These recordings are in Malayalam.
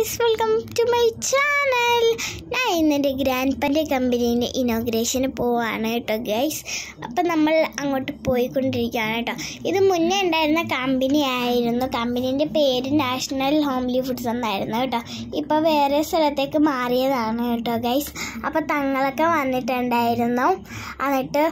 guys welcome to my channel ഞാൻ ഇന്നെൻ്റെ ഗ്രാൻഡ് പൻ്റെ കമ്പനീൻ്റെ ഇനോഗ്രേഷന് പോവാണ് കേട്ടോ ഗൈസ് അപ്പം നമ്മൾ അങ്ങോട്ട് പോയിക്കൊണ്ടിരിക്കുകയാണ് കേട്ടോ ഇത് മുന്നേ ഉണ്ടായിരുന്ന കമ്പനി ആയിരുന്നു കമ്പനീൻ്റെ പേര് നാഷണൽ ഹോംലി ഫുഡ്സ് എന്നായിരുന്നു കേട്ടോ ഇപ്പോൾ വേറെ സ്ഥലത്തേക്ക് മാറിയതാണ് കേട്ടോ ഗൈസ് അപ്പോൾ തങ്ങളൊക്കെ വന്നിട്ടുണ്ടായിരുന്നു എന്നിട്ട്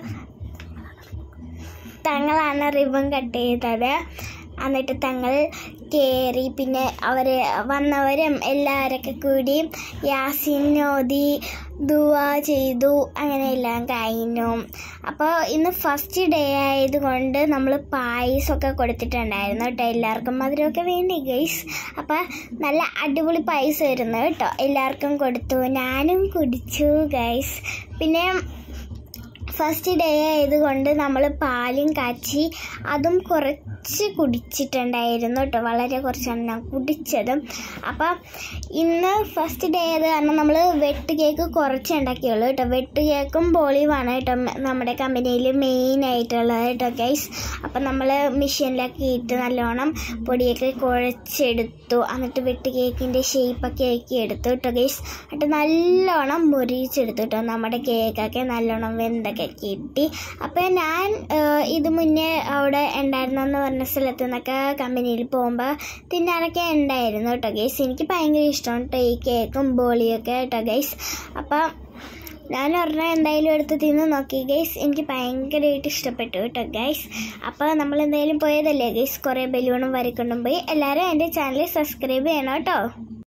തങ്ങളാണ് റിബൺ കട്ട് ചെയ്തത് എന്നിട്ട് തങ്ങൾ കയറി പിന്നെ അവർ വന്നവരും എല്ലാവരൊക്കെ കൂടി യാസിനോദി ദുവ ചെയ്തു അങ്ങനെ എല്ലാം കഴിഞ്ഞു അപ്പോൾ ഇന്ന് ഫസ്റ്റ് ഡേ ആയതുകൊണ്ട് നമ്മൾ പായസമൊക്കെ കൊടുത്തിട്ടുണ്ടായിരുന്നു കേട്ടോ എല്ലാവർക്കും മധുരമൊക്കെ വേണ്ടി ഗൈസ് അപ്പോൾ നല്ല അടിപൊളി പായസമായിരുന്നു കേട്ടോ എല്ലാവർക്കും കൊടുത്തു ഞാനും കുടിച്ചു ഗൈസ് പിന്നെ ഫസ്റ്റ് ഡേ ആയതുകൊണ്ട് നമ്മൾ പാലും കാച്ചി അതും കുറച്ച് കുടിച്ചിട്ടുണ്ടായിരുന്നു കേട്ടോ വളരെ കുറച്ചാണ് ഞാൻ കുടിച്ചത് അപ്പം ഇന്ന് ഫസ്റ്റ് ഡേ ആയത് കാരണം നമ്മൾ വെട്ട് കേക്ക് കുറച്ച് ഉണ്ടാക്കിയുള്ളൂ കേട്ടോ വെട്ട് കേക്കും ബോളിയുമാണ് കേട്ടോ നമ്മുടെ കമ്പനിയിൽ മെയിൻ ആയിട്ടുള്ളത് കേട്ടോ ഗൈസ് അപ്പം നമ്മൾ മെഷീനിലൊക്കെ ഇട്ട് നല്ലോണം പൊടിയൊക്കെ കുഴച്ചെടുത്തു എന്നിട്ട് വെട്ട് കേക്കിൻ്റെ ഷേപ്പൊക്കെ ആക്കി എടുത്തു കേട്ടോ ഗൈസ് എന്നിട്ട് നല്ലോണം മുരിച്ചെടുത്തു കേട്ടോ നമ്മുടെ കേക്കൊക്കെ നല്ലോണം വെന്തൊക്കെ കിട്ടി അപ്പോൾ ഞാൻ ഏഹ്, ഇത് മുന്നേ അവിടെ ഉണ്ടായിരുന്നെന്ന് പറഞ്ഞ സ്ഥലത്ത് നിന്നൊക്കെ കമ്പനിയിൽ പോകുമ്പോൾ തിന്നാറൊക്കെ ഉണ്ടായിരുന്നു കേട്ടോ ഗൈസ് എനിക്ക് ഭയങ്കര ഇഷ്ടമാണ് കേട്ടോ ഈ കേക്കും ബോളിയൊക്കെ കേട്ടോ ഗൈസ് അപ്പം ഞാൻ ഒരെണ്ണം എന്തായാലും എടുത്ത് തിന്ന് നോക്കി ഗൈസ് എനിക്ക് ഭയങ്കരമായിട്ട് ഇഷ്ടപ്പെട്ടു കേട്ടോ ഗൈസ് അപ്പോൾ നമ്മൾ എന്തായാലും പോയതല്ലേ ഗൈസ് കുറേ ബലൂണും വരക്കൊണ്ടും പോയി എല്ലാവരും എൻ്റെ ചാനൽ സബ്സ്ക്രൈബ് ചെയ്യണം കേട്ടോ